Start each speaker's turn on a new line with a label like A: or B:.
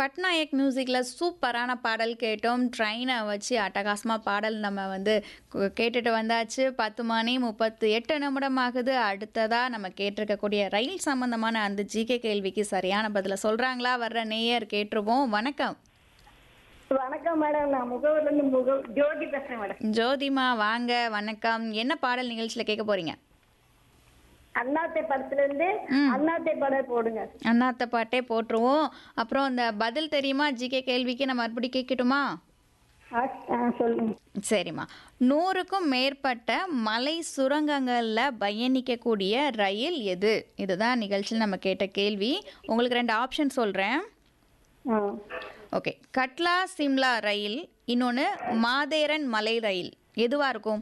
A: பட்நாயக் மியூசிக்கில் சூப்பரான பாடல் கேட்டோம் ட்ரெயினை வச்சு அட்டகாசமாக பாடல் நம்ம வந்து கு- கேட்டுட்டு வந்தாச்சு பத்து மணி முப்பத்து எட்டு நிமிடம் ஆகுது அடுத்ததாக நம்ம கேட்டிருக்கக்கூடிய ரயில் சம்பந்தமான அந்த ஜிகே கேள்விக்கு சரியான பதிலை சொல்கிறாங்களா வர்ற நேயர் கேட்டுருவோம் வணக்கம்
B: வணக்கம் மேடம் நான் முகவர்ல இருந்து முக ஜோதி பேசுறேன் மேடம்
A: ஜோதிமா வாங்க வணக்கம் என்ன பாடல் நிகழ்ச்சியில் கேட்க போகிறீங்க
B: அண்ணாத்தை படத்துல இருந்து அண்ணாத்தை படம் போடுங்க
A: அண்ணாத்த பாட்டே போட்டுருவோம் அப்புறம் இந்த பதில் தெரியுமா ஜிகே கேள்விக்கு நம்ம மறுபடியும் கேட்கட்டுமா
B: ஆ, ஆ, சொல்லுங்க
A: சரிம்மா நூறுக்கும் மேற்பட்ட மலை சுரங்கங்களில் பயணிக்கக்கூடிய ரயில் எது இதுதான் நிகழ்ச்சியில் நம்ம கேட்ட கேள்வி உங்களுக்கு ரெண்டு ஆப்ஷன் சொல்கிறேன்
B: ஆ.
A: ஓகே கட்லா சிம்லா ரயில் இன்னொன்று மாதேரன் மலை ரயில் எதுவாக இருக்கும்